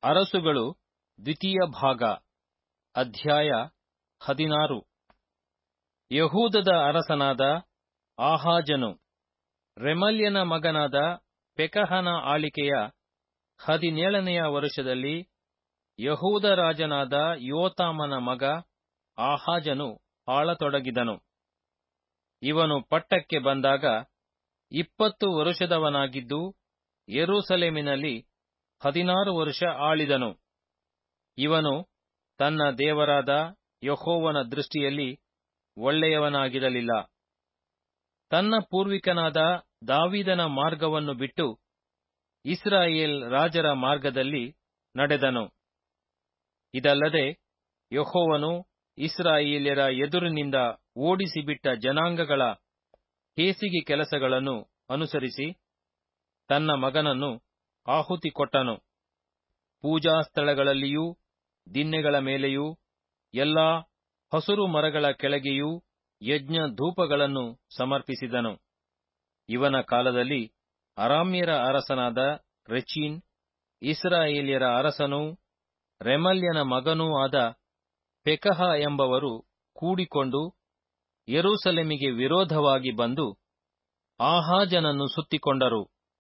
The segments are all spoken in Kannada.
ಅರಸುಗಳು ದ್ವಿತೀಯ ಭಾಗ ಅಧ್ಯಾಯ ಹದಿನಾರು ಯಹೂದದ ಅರಸನಾದ ಆಹಾಜನು ರೆಮಲ್ಯನ ಮಗನಾದ ಪೆಕಹನ ಆಳಿಕೆಯ ಹದಿನೇಳನೆಯ ವರುಷದಲ್ಲಿ ಯಹೂದ ರಾಜನಾದ ಯೋತಾಮನ ಮಗ ಆಹಾಜನು ಆಳತೊಡಗಿದನು ಇವನು ಪಟ್ಟಕ್ಕೆ ಬಂದಾಗ ಇಪ್ಪತ್ತು ವರುಷದವನಾಗಿದ್ದು ಯೆರೂಸಲೇಮಿನಲ್ಲಿ ಹದಿನಾರು ವರುಷ ಆಳಿದನು ಇವನು ತನ್ನ ದೇವರಾದ ಯಹೋವನ ದೃಷ್ಟಿಯಲ್ಲಿ ಒಳ್ಳೆಯವನಾಗಿರಲಿಲ್ಲ ತನ್ನ ಪೂರ್ವಿಕನಾದ ದಾವೀದನ ಮಾರ್ಗವನ್ನು ಬಿಟ್ಟು ಇಸ್ರಾಯೇಲ್ ರಾಜರ ಮಾರ್ಗದಲ್ಲಿ ನಡೆದನು ಇದಲ್ಲದೆ ಯಹೋವನು ಇಸ್ರಾಯೇಲ್ಯರ ಎದುರಿನಿಂದ ಓಡಿಸಿಬಿಟ್ಟ ಜನಾಂಗಗಳ ಹೇಸಿಗೆ ಕೆಲಸಗಳನ್ನು ಅನುಸರಿಸಿ ತನ್ನ ಮಗನನ್ನು ಆಹುತಿ ಕೊಟ್ಟನು ಪೂಜಾ ಸ್ಥಳಗಳಲ್ಲಿಯೂ ದಿನ್ನೆಗಳ ಮೇಲೆಯೂ ಎಲ್ಲಾ ಹಸುರು ಮರಗಳ ಕೆಳಗೆಯೂ ಯಜ್ಞ ಧೂಪಗಳನ್ನು ಸಮರ್ಪಿಸಿದನು ಇವನ ಕಾಲದಲ್ಲಿ ಅರಾಮ್ಯರ ಅರಸನಾದ ರೆಚೀನ್ ಇಸ್ರಾಯೇಲ್ಯರ ಅರಸನೂ ರೆಮಲ್ಯನ ಮಗನೂ ಆದ ಪೆಕಹ ಎಂಬವರು ಕೂಡಿಕೊಂಡು ಯೆರೂಸಲೇಮಿಗೆ ವಿರೋಧವಾಗಿ ಬಂದು ಆಹಾಜನನ್ನು ಸುತ್ತಿಕೊಂಡರು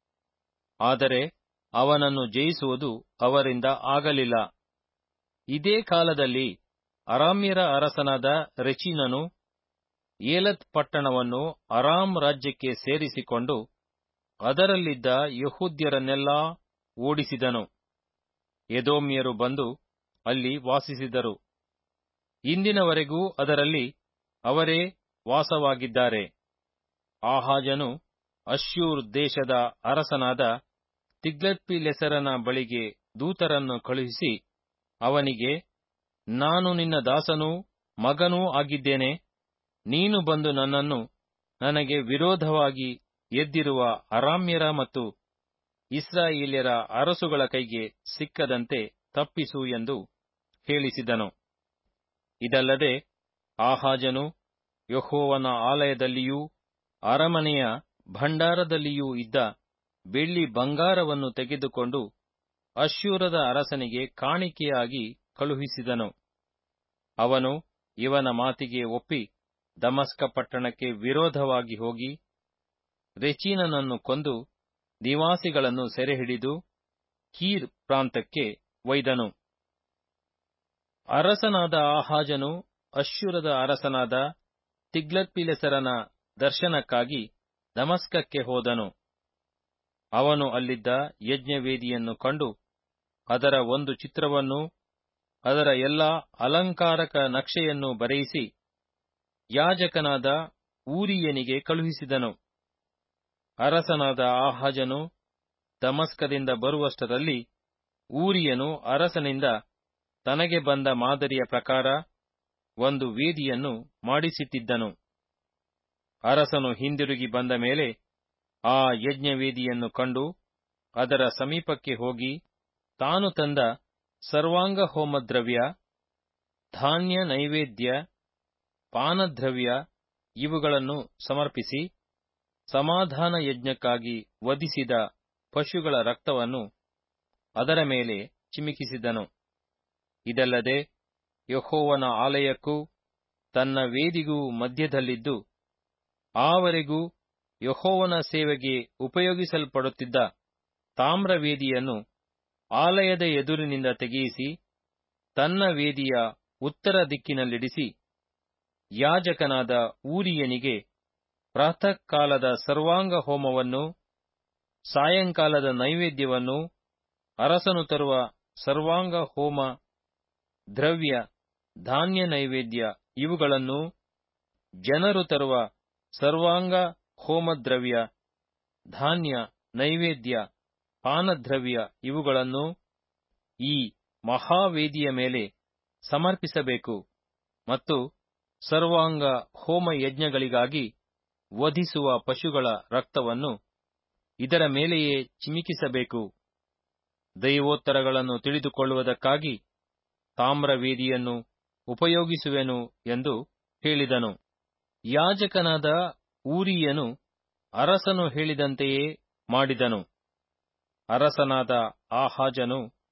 ಆದರೆ ಅವನನ್ನು ಜಯಿಸುವುದು ಅವರಿಂದ ಆಗಲಿಲ್ಲ ಇದೇ ಕಾಲದಲ್ಲಿ ಅರಾಮ್ಯರ ಅರಸನಾದ ರೆಚೀನನು ಏಲತ್ ಪಟ್ಟಣವನ್ನು ಅರಾಮ್ ರಾಜ್ಯಕ್ಕೆ ಸೇರಿಸಿಕೊಂಡು ಅದರಲ್ಲಿದ್ದ ಯಹೂದ್ಯರನ್ನೆಲ್ಲಾ ಓಡಿಸಿದನು ಎದೋಮ್ಯರು ಬಂದು ಅಲ್ಲಿ ವಾಸಿಸಿದರು ಇಂದಿನವರೆಗೂ ಅದರಲ್ಲಿ ಅವರೇ ವಾಸವಾಗಿದ್ದಾರೆ ಆಹಾಜನು ಅಶ್ಯೂರ್ ದೇಶದ ಅರಸನಾದ ತಿಗ್ಲತ್ಪಿಲೆಸರನ ಬಳಿಗೆ ದೂತರನ್ನು ಕಳುಹಿಸಿ ಅವನಿಗೆ ನಾನು ನಿನ್ನ ದಾಸನೂ ಮಗನೂ ಆಗಿದ್ದೇನೆ ನೀನು ಬಂದು ನನ್ನನ್ನು ನನಗೆ ವಿರೋಧವಾಗಿ ಎದ್ದಿರುವ ಅರಾಮ್ಯರ ಮತ್ತು ಇಸ್ರಾಯೇಲ್ಯರ ಅರಸುಗಳ ಕೈಗೆ ಸಿಕ್ಕದಂತೆ ತಪ್ಪಿಸು ಎಂದು ಹೇಳಿಸಿದನು ಇದಲ್ಲದೆ ಆಹಾಜನು ಯಹೋವನ ಆಲಯದಲ್ಲಿಯೂ ಅರಮನೆಯ ಭಂಡಾರದಲ್ಲಿಯೂ ಇದ್ದ ಬೆಳ್ಳಿ ಬಂಗಾರವನ್ನು ತೆಗೆದುಕೊಂಡು ಅಶ್ಯೂರದ ಅರಸನಿಗೆ ಕಾಣಿಕೆಯಾಗಿ ಕಳುಹಿಸಿದನು ಅವನು ಇವನ ಮಾತಿಗೆ ಒಪ್ಪಿ ದಮಸ್ಕ ಪಟ್ಟಣಕ್ಕೆ ವಿರೋಧವಾಗಿ ಹೋಗಿ ರೆಚೀನನನ್ನು ಕೊಂದು ನಿವಾಸಿಗಳನ್ನು ಸೆರೆಹಿಡಿದು ಕೀರ್ ಪ್ರಾಂತಕ್ಕೆ ಒಯ್ದನು ಅರಸನಾದ ಆಹಾಜನು ಅಶ್ಶೂರದ ಅರಸನಾದ ತಿಗ್ಲತ್ಪಿಲೆಸರನ ದರ್ಶನಕ್ಕಾಗಿ ದಮಸ್ಕಕ್ಕೆ ಹೋದನು ಅವನು ಅಲ್ಲಿದ್ದ ಯಜ್ಞವೇದಿಯನ್ನು ಕಂಡು ಅದರ ಒಂದು ಚಿತ್ರವನ್ನೂ ಅದರ ಎಲ್ಲಾ ಅಲಂಕಾರಕ ನಕ್ಷೆಯನ್ನು ಬರೆಯಿಸಿ ಯಾಜಕನಾದ ಊರಿಯನಿಗೆ ಕಳುಹಿಸಿದನು ಅರಸನಾದ ಆಹಾಜನು ದಮಸ್ಕದಿಂದ ಬರುವಷ್ಟರಲ್ಲಿ ಊರಿಯನು ಅರಸನಿಂದ ತನಗೆ ಬಂದ ಮಾದರಿಯ ಪ್ರಕಾರ ಒಂದು ವೇದಿಯನ್ನು ಮಾಡಿಸಿಟ್ಟಿದ್ದನು ಅರಸನು ಹಿಂದಿರುಗಿ ಬಂದ ಮೇಲೆ ಆ ಯಜ್ಞವೇದಿಯನ್ನು ಕಂಡು ಅದರ ಸಮೀಪಕ್ಕೆ ಹೋಗಿ ತಾನು ತಂದ ಸರ್ವಾಂಗ ಹೋಮದ್ರವ್ಯ ಧಾನ್ಯ ನೈವೇದ್ಯ ಪಾನದ್ರವ್ಯ ಇವುಗಳನ್ನು ಸಮರ್ಪಿಸಿ ಸಮಾಧಾನ ಯಜ್ಞಕ್ಕಾಗಿ ವಧಿಸಿದ ಪಶುಗಳ ರಕ್ತವನ್ನು ಅದರ ಮೇಲೆ ಚಿಮಿಕಿಸಿದನು ಇದಲ್ಲದೆ ಯಹೋವನ ಆಲಯಕ್ಕೂ ತನ್ನ ವೇದಿಗೂ ಮಧ್ಯದಲ್ಲಿದ್ದು ಆವರೆಗೂ ಯಹೋವನ ಸೇವೆಗೆ ಉಪಯೋಗಿಸಲ್ಪಡುತ್ತಿದ್ದ ತಾಮ್ರವೇದಿಯನ್ನು ಆಲಯದ ಎದುರಿನಿಂದ ತೆಗೆಯಿಸಿ ತನ್ನ ವೇದಿಯ ಉತ್ತರ ದಿಕ್ಕಿನಲ್ಲಿಡಿಸಿ ಯಾಜಕನಾದ ಊರಿಯನಿಗೆ ಪ್ರಾತಃ ಕಾಲದ ಸರ್ವಾಂಗ ಹೋಮವನ್ನು ಸಾಯಂಕಾಲದ ನೈವೇದ್ಯವನ್ನು ಅರಸನು ತರುವ ಸರ್ವಾಂಗ ಹೋಮ ದ್ರವ್ಯ ಧಾನ್ಯ ನೈವೇದ್ಯ ಇವುಗಳನ್ನು ಜನರು ತರುವ ಸರ್ವಾಂಗ ಹೋಮದ್ರವ್ಯ ಧಾನ್ಯ ನೈವೇದ್ಯ ಪಾನದ್ರವ್ಯ ಇವುಗಳನ್ನು ಈ ಮಹಾವೇದಿಯ ಮೇಲೆ ಸಮರ್ಪಿಸಬೇಕು ಮತ್ತು ಸರ್ವಾಂಗ ಹೋಮ ಯಜ್ಞಗಳಿಗಾಗಿ ವಧಿಸುವ ಪಶುಗಳ ರಕ್ತವನ್ನು ಇದರ ಮೇಲೆಯೇ ಚಿಮಿಕಿಸಬೇಕು ದೈವೋತ್ತರಗಳನ್ನು ತಿಳಿದುಕೊಳ್ಳುವುದಕ್ಕಾಗಿ ತಾಮ್ರವೇದಿಯನ್ನು ಉಪಯೋಗಿಸುವೆನು ಎಂದು ಹೇಳಿದನು ಯಾಜಕನಾದ ಊರಿಯನು ಅರಸನು ಹೇಳಿದಂತೆಯೇ ಮಾಡಿದನು ಅರಸನಾದ ಆಹಾಜನು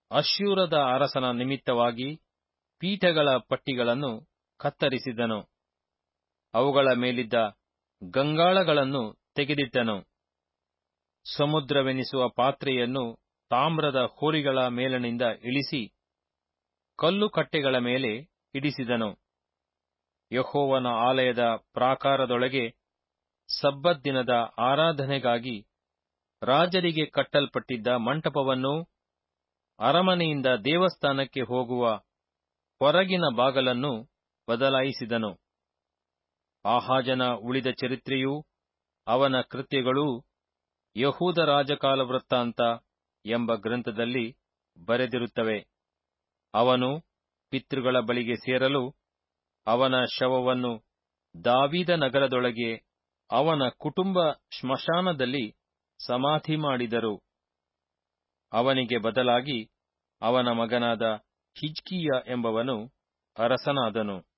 ಅಶ್ಯೂರದ ಅರಸನ ನಿಮಿತ್ತವಾಗಿ ಪೀಠಗಳ ಪಟ್ಟಿಗಳನ್ನು ಕತ್ತರಿಸಿದನು ಅವುಗಳ ಮೇಲಿದ್ದ ಗಂಗಾಳಗಳನ್ನು ತೆಗೆದಿಟ್ಟನು ಸಮುದ್ರವೆನಿಸುವ ಪಾತ್ರೆಯನ್ನು ತಾಮ್ರದ ಹೋರಿಗಳ ಮೇಲನಿಂದ ಇಳಿಸಿ ಕಲ್ಲು ಕಟ್ಟೆಗಳ ಮೇಲೆ ಇಡಿಸಿದನು ಯಹೋವನ ಆಲಯದ ಪ್ರಾಕಾರದೊಳಗೆ ಸಬ್ಬತ್ ದಿನದ ಆರಾಧನೆಗಾಗಿ ರಾಜರಿಗೆ ಕಟ್ಟಲ್ಪಟ್ಟಿದ್ದ ಮಂಟಪವನ್ನೂ ಅರಮನೆಯಿಂದ ದೇವಸ್ಥಾನಕ್ಕೆ ಹೋಗುವ ಹೊರಗಿನ ಬಾಗಲನ್ನು ಬದಲಾಯಿಸಿದನು ಆಹಾಜನ ಉಳಿದ ಚರಿತ್ರೆಯೂ ಅವನ ಕೃತ್ಯಗಳೂ ಯಹೂದ ರಾಜಕಾಲ ವೃತ್ತಾಂತ ಎಂಬ ಗ್ರಂಥದಲ್ಲಿ ಬರೆದಿರುತ್ತವೆ ಅವನು ಪಿತೃಗಳ ಬಳಿಗೆ ಸೇರಲು ಅವನ ಶವವನ್ನು ದಾವಿದ ನಗರದೊಳಗೆ ಅವನ ಕುಟುಂಬ ಸ್ಮಶಾನದಲ್ಲಿ ಸಮಾಧಿ ಮಾಡಿದರು ಅವನಿಗೆ ಬದಲಾಗಿ ಅವನ ಮಗನಾದ ಹಿಜ್ಕೀಯ ಎಂಬವನು ಅರಸನಾದನು